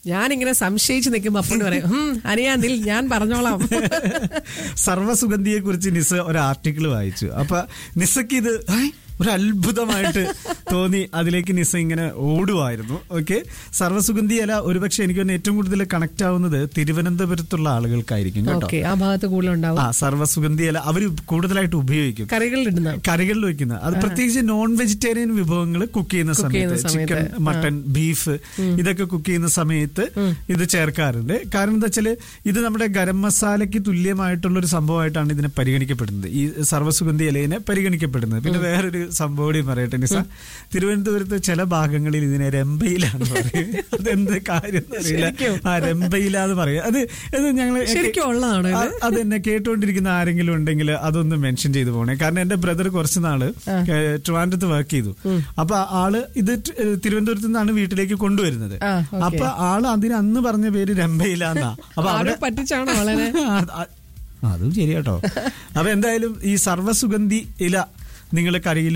ഞാനിങ്ങനെ സംശയിച്ച് നിൽക്കുമ്പോ അപ്പണ്ട് പറയും "ഹും, അനിയാന്തിൽ ഞാൻ പറഞ്ഞോളാം സർവ്വസുഗന്ധിയെ കുറിച്ച് നിസ ഒരു ആർട്ടിക്കിൾ വായിച്ചു അപ്പൊ നിസക്ക് ഇത് "ഏയ്, ഒരു അത്ഭുതമായിട്ട് തോന്നി അതിലേക്ക് നിസ ഇങ്ങനെ ഓടുമായിരുന്നു ഓക്കെ സർവ്വസുഗന്ധി ഇല ഒരുപക്ഷെ എനിക്ക് തോന്നുന്നു ഏറ്റവും കൂടുതൽ കണക്ട് ആവുന്നത് തിരുവനന്തപുരത്തുള്ള ആളുകൾക്കായിരിക്കും കേട്ടോ ഓക്കെ ആ ഭാഗത്ത് കൂടുതൽ ഉണ്ടാവും ആ സർവ്വസുഗന്ധി ഇല അവർ കൂടുതലായിട്ട് ഉപയോഗിക്കും കറികളിൽ ഇടുന്ന കറികളിൽ വെക്കുന്ന അത് പ്രത്യേകിച്ച് നോൺ വെജിറ്റേറിയൻ വിഭവങ്ങൾ കുക്ക് ചെയ്യുന്ന ചെയ്യുന്ന സമയത്ത് ചിക്കൻ സമയത്ത്. മട്ടൻ ബീഫ് ഇതൊക്കെ കുക്ക് ചെയ്യുന്ന സമയത്ത് ഇത് ചേർക്കാറുണ്ട് കാരണം എന്താ വെച്ചാല് ഇത് നമ്മുടെ ഗരം മസാലയ്ക്ക് തുല്യമായിട്ടുള്ള ഒരു സംഭവമായിട്ടാണ് ഇതിനെ പരിഗണിക്കപ്പെടുന്നത് ഈ സർവ്വസുഗന്ധി ഇലയിനെ പരിഗണിക്കപ്പെടുന്നത് പിന്നെ വേറൊരു സംഭവം കൂടി പറയട്ടെ നിസ തിരുവനന്തപുരത്ത് ചില ഭാഗങ്ങളിൽ ഇതിനെ രമ്പയിലാണ് പറയുന്നത് അതെന്ത് കാര്യം എന്നറിയില്ല ശരിക്കും? ആ രമ്പയില എന്ന് പറയും അത് അത് ഞങ്ങൾ ശരിക്കും ഉള്ളതാണോ ഇത്? ആ, അത് എന്നെ കേട്ടുകൊണ്ടിരിക്കുന്ന ആരെങ്കിലും ഉണ്ടെങ്കിൽ അതൊന്ന് മെൻഷൻ ചെയ്തു പോണേ കാരണം എന്റെ ബ്രദർ കുറച്ച് നാള് ഏ, ട്രിവാൻഡ്രത്ത് വർക്ക് ചെയ്തു അപ്പൊ ആള് ഇത് ട്- ഏ, തിരുവനന്തപുരത്ത് നിന്നാണ് വീട്ടിലേക്ക് കൊണ്ടുവരുന്നത് ആ, okay. അപ്പൊ ആള് അതിന് അന്ന് പറഞ്ഞ പേര് രംഭയിലാന്നാ അപ്പൊ ആരോ അവിടെ പറ്റിച്ചാണോ വളരെ ആ, ആ, അതും ശരിയാട്ടോ അപ്പൊ എന്തായാലും ഈ സർവ്വസുഗന്ധി ഇല നിങ്ങൾ കറിയിൽ